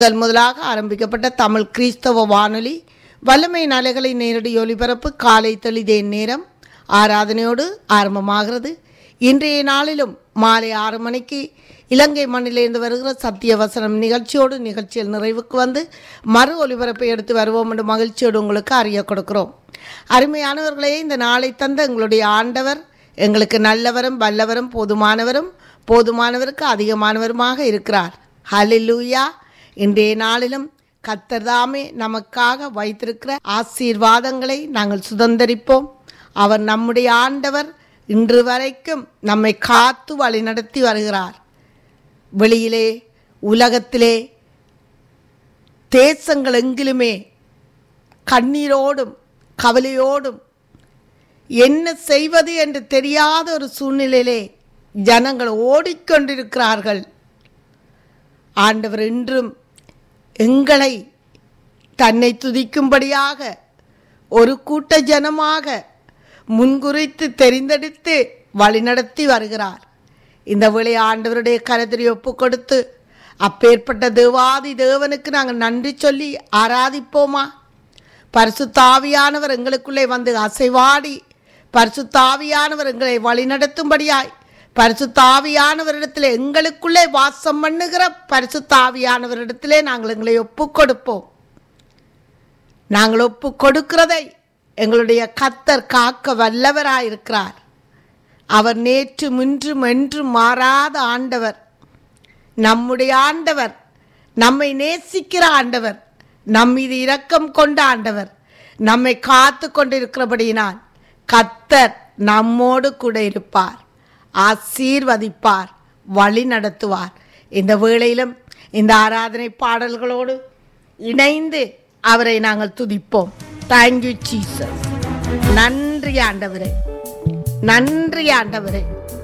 முதல் முதலாக ஆரம்பிக்கப்பட்ட தமிழ் கிறிஸ்தவ வானொலி வல்லமை நலைகளை நேரடி ஒலிபரப்பு காலை தெளிதேன் நேரம் ஆராதனையோடு ஆரம்பமாகிறது இன்றைய நாளிலும் மாலை ஆறு மணிக்கு இலங்கை மண்ணிலிருந்து வருகிற சத்திய வசனம் நிகழ்ச்சியோடு நிகழ்ச்சியில் நிறைவுக்கு வந்து மறு ஒலிபரப்பை எடுத்து வருவோம் என்று மகிழ்ச்சியோடு உங்களுக்கு அறிய கொடுக்கிறோம் அருமையானவர்களே இந்த நாளை தந்த எங்களுடைய ஆண்டவர் எங்களுக்கு நல்லவரும் வல்லவரும் போதுமானவரும் போதுமானவருக்கு அதிகமானவருமாக இருக்கிறார் ஹalleluya இன்றைய நாளிலும் கத்தர்தாமே நமக்காக வைத்திருக்கிற ஆசீர்வாதங்களை நாங்கள் சுதந்தரிப்போம் அவர் நம்முடைய ஆண்டவர் இன்று வரைக்கும் நம்மை காத்து வழிநடத்தி வருகிறார் வெளியிலே உலகத்திலே தேசங்கள் எங்கிலுமே கண்ணீரோடும் கவலையோடும் என்ன செய்வது என்று தெரியாத ஒரு சூழ்நிலையிலே ஜனங்கள் ஓடிக்கொண்டிருக்கிறார்கள் ஆண்டவர் இன்றும் எங்களை தன்னை துதிக்கும்படியாக ஒரு கூட்ட ஜனமாக முன்குறித்து தெரிந்தெடுத்து வழிநடத்தி வருகிறார் இந்த வேளை ஆண்டவருடைய கருத்திரி ஒப்பு கொடுத்து அப்பேற்பட்ட தேவாதி தேவனுக்கு நாங்கள் நன்றி சொல்லி ஆராதிப்போமா பரிசுத்தாவியானவர் எங்களுக்குள்ளே வந்து அசைவாடி பரிசுத்தாவியானவர் எங்களை வழிநடத்தும்படியாய் பரிசுத்தாவியானவரிடத்தில் எங்களுக்குள்ளே வாசம் பண்ணுகிற பரிசுத்தாவியானவரிடத்திலே நாங்கள் எங்களை ஒப்பு கொடுப்போம் நாங்கள் ஒப்பு கொடுக்கிறதை எங்களுடைய கத்தர் காக்க வல்லவராயிருக்கிறார் அவர் நேற்று முன்றும் என்றும் மாறாத ஆண்டவர் நம்முடைய ஆண்டவர் நம்மை நேசிக்கிற ஆண்டவர் நம் மீது இரக்கம் கொண்ட ஆண்டவர் நம்மை காத்து கொண்டிருக்கிறபடியினால் கத்தர் நம்மோடு கூட இருப்பார் ஆசீர்வதிப்பார் வழி நடத்துவார் இந்த வேளையிலும் இந்த ஆராதனை பாடல்களோடு இணைந்து அவரை நாங்கள் துதிப்போம் தேங்க்யூ ஜீசஸ் நன்றி ஆண்டவரே நன்றி ஆண்டவரே